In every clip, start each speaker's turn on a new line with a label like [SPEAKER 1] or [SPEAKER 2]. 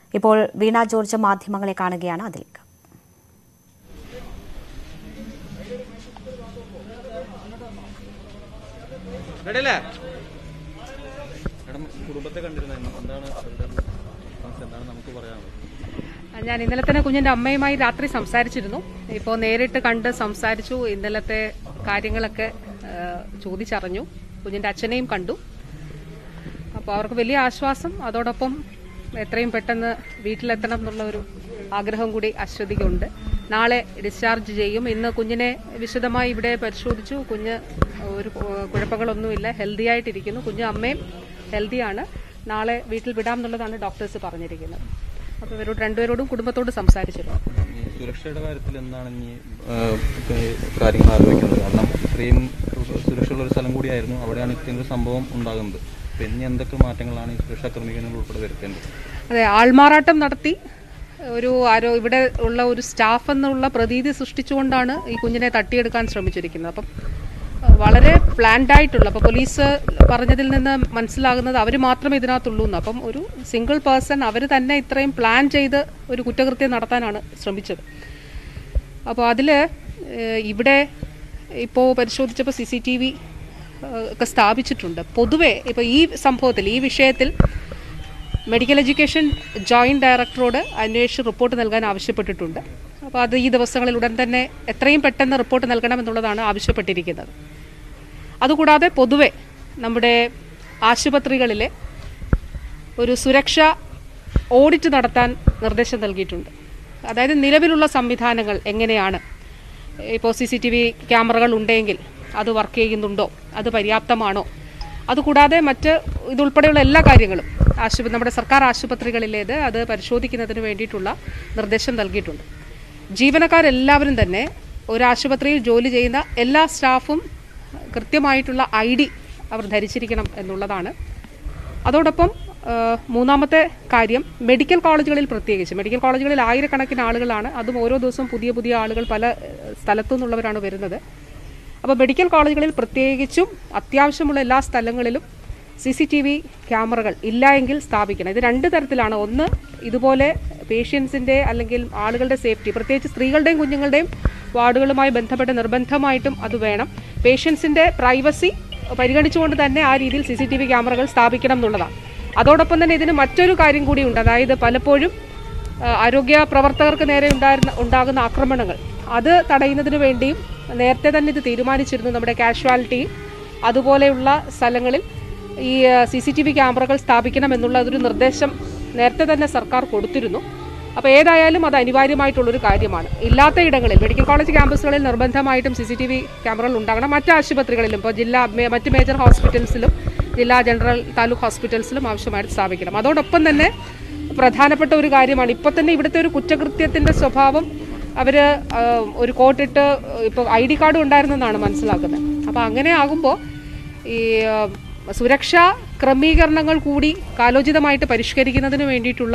[SPEAKER 1] ഇപ്പോൾ വീണ ജോർജ് മാധ്യമങ്ങളെ കാണുകയാണ് അതിലേക്ക്
[SPEAKER 2] റെഡിയല്ലേ മാഡം കുടുംബത്തെ കണ്ടിരുന്നു എന്താണ് അവരുടെ അവസ്ഥ എന്താണ് നമുക്ക് പറയാനുള്ളത്
[SPEAKER 3] ഞാൻ ഇന്നലെ തന്നെ കുഞ്ഞിന്റെ അമ്മയുമായി രാത്രി സംസാരിച്ചിരുന്നു ഇപ്പോൾ നേരിട്ട് കണ്ട് സംസാരിച്ചു ഇന്നലത്തെ കാര്യങ്ങളൊക്കെ ആ, ചോദിച്ചറിഞ്ഞു കുഞ്ഞിന്റെ അച്ഛനെയും കണ്ടു അപ്പോൾ അവർക്ക് വലിയ ആശ്വാസം അതോടൊപ്പം എത്രയും പെട്ടെന്ന് വീട്ടിലെത്തണം എന്നുള്ള ഒരു ആഗ്രഹം കൂടി അശ്വതിക്കുണ്ട് നാളെ ഡിസ്ചാർജ് ചെയ്യും ഇന്ന് കുഞ്ഞിനെ വിശദമായി ഇവിടെ പരിശോധിച്ചു കുഞ്ഞ് ഒരു കുഴപ്പങ്ങളൊന്നുമില്ല ഹെൽത്തി ആയിട്ടിരിക്കുന്നു കുഞ്ഞ് അമ്മയും ഹെൽത്തിയാണ് നാളെ വീട്ടിൽ വിടാം എന്നുള്ളതാണ് ഡോക്ടേഴ്സ് പറഞ്ഞിരിക്കുന്നത് അപ്പോൾ ഇവരോട് രണ്ടുപേരോടും കുടുംബത്തോട് സംസാരിച്ചിരുന്നു
[SPEAKER 2] ഈ സുരക്ഷയുടെ കാര്യത്തിൽ എന്താണ് ഇനി ആ, കാര്യങ്ങൾ ആലോചിക്കുന്നത് കാരണം ഇത്രയും സുരക്ഷയുള്ള ഒരു സ്ഥലം കൂടിയായിരുന്നു അവിടെയാണ് ഇത്രയും ഒരു സംഭവം ഉണ്ടാകുന്നത് അപ്പം ഇനി എന്തൊക്കെ മാറ്റങ്ങളാണ് ഈ സുരക്ഷാ ക്രമീകരണങ്ങൾ ഉൾപ്പെടെ വരുത്തേണ്ടത്
[SPEAKER 3] അതെ ആൾമാറാട്ടം നടത്തി ഒരു ആരോ ഇവിടെ ഉള്ള ഒരു സ്റ്റാഫ് എന്നുള്ള പ്രതീതി സൃഷ്ടിച്ചുകൊണ്ടാണ് ഈ കുഞ്ഞിനെ തട്ടിയെടുക്കാൻ ശ്രമിച്ചിരിക്കുന്നത് അപ്പം അഹ് വളരെ പ്ലാൻഡ് ആയിട്ടുള്ള അപ്പോൾ പോലീസ് പറഞ്ഞതിൽ നിന്ന് മനസ്സിലാകുന്നത് അവർ മാത്രമേ ഇതിനകത്തുള്ളൂ എന്ന് അപ്പം ഒരു സിംഗിൾ പേഴ്സൺ അവർ തന്നെ ഇത്രയും പ്ലാൻ ചെയ്ത് ഒരു കുറ്റകൃത്യം നടത്താനാണ് ശ്രമിച്ചത് അപ്പോൾ അതിൽ ഇവിടെ ഇപ്പോൾ പരിശോധിച്ചപ്പോൾ സി സി ടി വി ഒക്കെ സ്ഥാപിച്ചിട്ടുണ്ട് പൊതുവെ ഇപ്പോൾ ഈ സംഭവത്തിൽ ഈ വിഷയത്തിൽ മെഡിക്കൽ എഡ്യൂക്കേഷൻ ജോയിൻറ്റ് ഡയറക്ടറോട് അന്വേഷിച്ച് റിപ്പോർട്ട് നൽകാൻ ആവശ്യപ്പെട്ടിട്ടുണ്ട് അപ്പോൾ അത് ഈ ദിവസങ്ങളിൽ ഉടൻ തന്നെ എത്രയും പെട്ടെന്ന് റിപ്പോർട്ട് നൽകണമെന്നുള്ളതാണ് ആവശ്യപ്പെട്ടിരിക്കുന്നത് അതുകൂടാതെ പൊതുവെ നമ്മുടെ ആശുപത്രികളിലെ ഒരു സുരക്ഷ ഓഡിറ്റ് നടത്താൻ നിർദ്ദേശം നൽകിയിട്ടുണ്ട് അതായത് നിലവിലുള്ള സംവിധാനങ്ങൾ എങ്ങനെയാണ് ഇപ്പോൾ സി സി ടി വി ക്യാമറകൾ ഉണ്ടെങ്കിൽ അത് വർക്ക് ചെയ്യുന്നുണ്ടോ അത് പര്യാപ്തമാണോ അതുകൂടാതെ മറ്റ് ഇതുൾപ്പെടെയുള്ള എല്ലാ കാര്യങ്ങളും ആശുപത്രി നമ്മുടെ സർക്കാർ ആശുപത്രികളിലേത് അത് പരിശോധിക്കുന്നതിന് വേണ്ടിയിട്ടുള്ള നിർദ്ദേശം നൽകിയിട്ടുണ്ട് ജീവനക്കാരെല്ലാവരും തന്നെ ഒരു ആശുപത്രിയിൽ ജോലി ചെയ്യുന്ന എല്ലാ സ്റ്റാഫും കൃത്യമായിട്ടുള്ള ഐ ഡി അവർ ധരിച്ചിരിക്കണം എന്നുള്ളതാണ് അതോടൊപ്പം ആ, മൂന്നാമത്തെ കാര്യം മെഡിക്കൽ കോളേജുകളിൽ പ്രത്യേകിച്ച് മെഡിക്കൽ കോളേജുകളിൽ ആയിരക്കണക്കിന് ആളുകളാണ് അതും ഓരോ ദിവസവും പുതിയ പുതിയ ആളുകൾ പല ഏഹ്, സ്ഥലത്തു നിന്നുള്ളവരാണ് വരുന്നത് അപ്പോൾ മെഡിക്കൽ കോളേജുകളിൽ പ്രത്യേകിച്ചും അത്യാവശ്യമുള്ള എല്ലാ സ്ഥലങ്ങളിലും സി സി ടി വി ക്യാമറകൾ ഇല്ല എങ്കിൽ സ്ഥാപിക്കണം ഇത് രണ്ട് തരത്തിലാണ് ഒന്ന് ഇതുപോലെ പേഷ്യൻസിൻ്റെ അല്ലെങ്കിൽ ആളുകളുടെ സേഫ്റ്റി പ്രത്യേകിച്ച് സ്ത്രീകളുടെയും കുഞ്ഞുങ്ങളുടെയും വാർഡുകളുമായി ബന്ധപ്പെട്ട് നിർബന്ധമായിട്ടും അത് വേണം പേഷ്യൻസിൻ്റെ പ്രൈവസി പരിഗണിച്ചുകൊണ്ട് തന്നെ ആ രീതിയിൽ സി സി ടി വി ക്യാമറകൾ സ്ഥാപിക്കണം എന്നുള്ളതാണ് അതോടൊപ്പം തന്നെ ഇതിന് മറ്റൊരു കാര്യം കൂടിയുണ്ട് അതായത് പലപ്പോഴും ആ, ആരോഗ്യ പ്രവർത്തകർക്ക് നേരെ ഉണ്ടായിരുന്ന ഉണ്ടാകുന്ന ആക്രമണങ്ങൾ അത് തടയുന്നതിന് വേണ്ടിയും നേരത്തെ തന്നെ ഇത് തീരുമാനിച്ചിരുന്നു നമ്മുടെ കാഷ്വാലിറ്റി അതുപോലെയുള്ള സ്ഥലങ്ങളിൽ ഈ സി സി ടി വി ക്യാമറകൾ സ്ഥാപിക്കണം എന്നുള്ള ഒരു നിർദ്ദേശം നേരത്തെ തന്നെ സർക്കാർ കൊടുത്തിരുന്നു അപ്പോൾ ഏതായാലും അത് അനിവാര്യമായിട്ടുള്ളൊരു കാര്യമാണ് ഇല്ലാത്ത ഇടങ്ങളിൽ മെഡിക്കൽ കോളേജ് ക്യാമ്പസുകളിൽ നിർബന്ധമായിട്ടും സി സി ടി വി ക്യാമറകൾ ഉണ്ടാകണം മറ്റ് ആശുപത്രികളിലും ഇപ്പോൾ ജില്ലാ മേ- മറ്റ് മേജർ ഹോസ്പിറ്റൽസിലും ജില്ലാ ജനറൽ താലൂക്ക് ഹോസ്പിറ്റൽസിലും ആവശ്യമായിട്ട് സ്ഥാപിക്കണം അതോടൊപ്പം തന്നെ പ്രധാനപ്പെട്ട ഒരു കാര്യമാണ് ഇപ്പോൾ തന്നെ ഇവിടുത്തെ ഒരു കുറ്റകൃത്യത്തിൻ്റെ സ്വഭാവം അവർ ഒരു കോട്ടിട്ട് ഇപ്പോൾ ഐ ഡി കാർഡും ഉണ്ടായിരുന്നെന്നാണ് മനസ്സിലാക്കുന്നത് അപ്പോൾ അങ്ങനെ ആകുമ്പോൾ ഈ ആ, സുരക്ഷാ ക്രമീകരണങ്ങൾ കൂടി കാലോചിതമായിട്ട് പരിഷ്കരിക്കുന്നതിന് വേണ്ടിയിട്ടുള്ള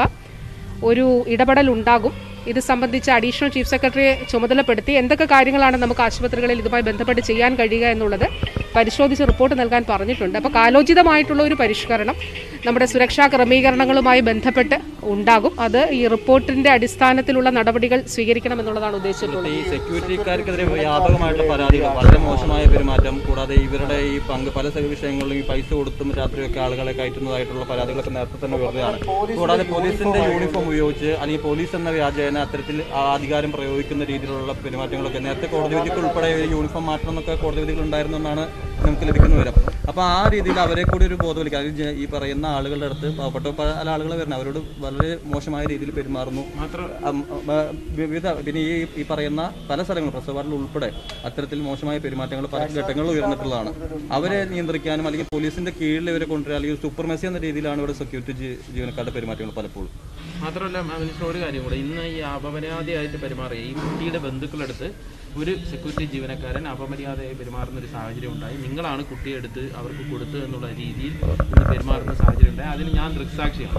[SPEAKER 3] ഒരു ഇടപെടൽ ഉണ്ടാകും ഇത് സംബന്ധിച്ച് അഡീഷണൽ ചീഫ് സെക്രട്ടറിയെ ചുമതലപ്പെടുത്തി എന്തൊക്കെ കാര്യങ്ങളാണ് നമുക്ക് ആശുപത്രികളിൽ ഇതുമായി ബന്ധപ്പെട്ട് ചെയ്യാൻ കഴിയുക എന്നുള്ളത് പരിശോധിച്ച് റിപ്പോർട്ട് നൽകാൻ പറഞ്ഞിട്ടുണ്ട് അപ്പോൾ കാലോചിതമായിട്ടുള്ള ഒരു പരിഷ്കരണം നമ്മുടെ സുരക്ഷാ ക്രമീകരണങ്ങളുമായി ബന്ധപ്പെട്ട് ഉണ്ടാകും അത് ഈ റിപ്പോർട്ടിന്റെ അടിസ്ഥാനത്തിലുള്ള നടപടികൾ സ്വീകരിക്കണം എന്നുള്ളതാണ് ഉദ്ദേശിച്ചിട്ടുള്ളത്
[SPEAKER 2] ഈ സെക്യൂരിറ്റിക്കാർക്കെതിരെ വ്യാപകമായിട്ടുള്ള പരാതികൾ വളരെ മോശമായ പെരുമാറ്റം കൂടാതെ ഇവരുടെ ഈ പങ്ക് പല സ- വിഷയങ്ങളിലും ഈ പൈസ കൊടുത്തും രാത്രിയൊക്കെ ആളുകളെ കയറ്റുന്നതായിട്ടുള്ള പരാതികളൊക്കെ നേരത്തെ തന്നെ വെറുതെയാണ് കൂടാതെ പോലീസിന്റെ യൂണിഫോം ഉപയോഗിച്ച് അല്ലെങ്കിൽ പോലീസ് എന്ന വ്യാജേന അത്തരത്തിൽ ആ അധികാരം പ്രയോഗിക്കുന്ന രീതിയിലുള്ള പെരുമാറ്റങ്ങളൊക്കെ നേരത്തെ കോടതി വിധിക്ക് ഉൾപ്പെടെ ഈ യൂണിഫോം മാറ്റണം എന്നൊക്കെ കോടതി വിധികൾ ഉണ്ടായിരുന്നു എന്നാണ് നമുക്ക് ലഭിക്കുന്ന വിവരം അപ്പോൾ ആ രീതിയിൽ അവരെ കൂടി ഒരു ബോധവലിക്കുക അത് ജ- ഈ പറയുന്ന ആളുകളുടെ അടുത്ത് പാവപ്പെട്ട പല ആളുകൾ വരുന്നത് അവരോട് വളരെ മോശമായ രീതിയിൽ പെരുമാറുന്നു അം, ബ- വിവിധ പിന്നെ ഈ ഈ പറയുന്ന പല സ്ഥലങ്ങളും പ്രസവാറിൽ ഉൾപ്പെടെ അത്തരത്തിൽ മോശമായ പെരുമാറ്റങ്ങൾ പല ഘട്ടങ്ങളിൽ ഉയർന്നിട്ടുള്ളതാണ് അവരെ നിയന്ത്രിക്കാനും അല്ലെങ്കിൽ പോലീസിന്റെ കീഴിൽ ഇവരെ കൊണ്ടുവരിക അല്ലെങ്കിൽ സൂപ്പർമെസി എന്ന രീതിയിലാണ് ഇവിടെ സെക്യൂരിറ്റി ജീ- ജീവനക്കാരുടെ പെരുമാറ്റങ്ങൾ പലപ്പോഴും
[SPEAKER 4] മാത്രമല്ല മനുഷ്യ ഒരു കാര്യം കൂടെ ഇന്ന് ഈ അപമര്യാദയായിട്ട് പെരുമാറിയ ഈ കുട്ടിയുടെ ബന്ധുക്കളെടുത്ത് ഒരു സെക്യൂരിറ്റി ജീവനക്കാരൻ അപമര്യാദയായി പെരുമാറുന്ന ഒരു സാഹചര്യം ഉണ്ടായി നിങ്ങളാണ് കുട്ടിയെ എടുത്ത് അവർക്ക് കൊടുത്തത് എന്നുള്ള രീതിയിൽ ഇന്ന് പെരുമാറുന്ന സാഹചര്യം ഉണ്ടായി അതിന് ഞാൻ ദൃക്സാക്ഷിയാണ്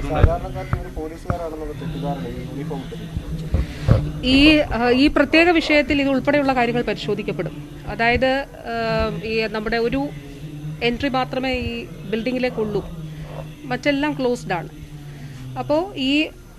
[SPEAKER 4] അതുകൊണ്ട്
[SPEAKER 3] ഈ ആ, ഈ പ്രത്യേക വിഷയത്തിൽ ഇത് ഉൾപ്പെടെയുള്ള കാര്യങ്ങൾ പരിശോധിക്കപ്പെടും അതായത് ആ, ഈ നമ്മുടെ ഒരു എൻട്രി മാത്രമേ ഈ ബിൽഡിങ്ങിലേക്ക് ഉള്ളൂ മറ്റെല്ലാം ക്ലോസ്ഡ് ആണ് അപ്പോൾ ഈ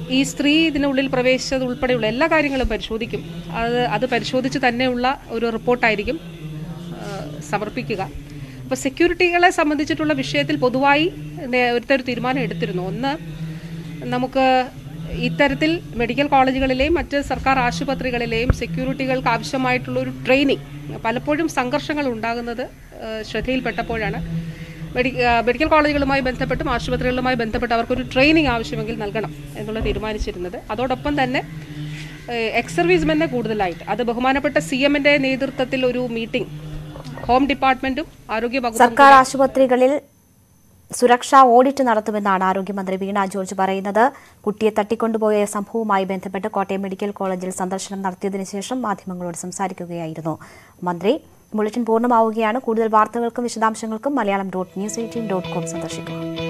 [SPEAKER 3] ഈ സ്ത്രീ ഇതിനുള്ളിൽ പ്രവേശിച്ചത് ഉൾപ്പെടെയുള്ള എല്ലാ കാര്യങ്ങളും പരിശോധിക്കും അത് അത് പരിശോധിച്ച് തന്നെയുള്ള ഒരു റിപ്പോർട്ടായിരിക്കും ആ, സമർപ്പിക്കുക അപ്പോൾ സെക്യൂരിറ്റികളെ സംബന്ധിച്ചിട്ടുള്ള വിഷയത്തിൽ പൊതുവായി നേ- ഒരുത്ത ഒരു തീരുമാനം എടുത്തിരുന്നു ഒന്ന് നമുക്ക് ഇത്തരത്തിൽ മെഡിക്കൽ കോളേജുകളിലെയും മറ്റ് സർക്കാർ ആശുപത്രികളിലെയും സെക്യൂരിറ്റികൾക്ക് ആവശ്യമായിട്ടുള്ള ഒരു ട്രെയിനിങ് പലപ്പോഴും സംഘർഷങ്ങൾ ഉണ്ടാകുന്നത് ആ, ശ്രദ്ധയിൽപ്പെട്ടപ്പോഴാണ് മെഡി ആ, മെഡിക്കൽ കോളേജുകളുമായി ബന്ധപ്പെട്ടും ആശുപത്രികളുമായി ബന്ധപ്പെട്ട് അവർക്കൊരു ട്രെയിനിങ് ആവശ്യമെങ്കിൽ നൽകണം എന്നുള്ള തീരുമാനിച്ചിരുന്നത് അതോടൊപ്പം തന്നെ എക്സ് സർവീസ്മെന്നെ കൂടുതലായിട്ട് അത് ബഹുമാനപ്പെട്ട സി എമ്മിന്റെ നേതൃത്വത്തിൽ ഒരു മീറ്റിംഗ് ഹോം ഡിപ്പാർട്ട്മെന്റും ആരോഗ്യ വകുപ്പും
[SPEAKER 1] സർക്കാർ ആശുപത്രികളിൽ സുരക്ഷാ ഓഡിറ്റ് നടത്തുമെന്നാണ് ആരോഗ്യമന്ത്രി വീണ ജോർജ് പറയുന്നത് കുട്ടിയെ തട്ടിക്കൊണ്ടുപോയ സംഭവവുമായി ബന്ധപ്പെട്ട് കോട്ടയം മെഡിക്കൽ കോളേജിൽ സന്ദർശനം നടത്തിയതിനു ശേഷം മാധ്യമങ്ങളോട് സംസാരിക്കുകയായിരുന്നു മന്ത്രി ബുള്ളറ്റിൻ പൂർണ്ണമാവുകയാണ് കൂടുതൽ വാർത്തകൾക്കും വിശദാംശങ്ങൾക്കും Malayalam dot news eighteen dot com സന്ദർശിക്കുക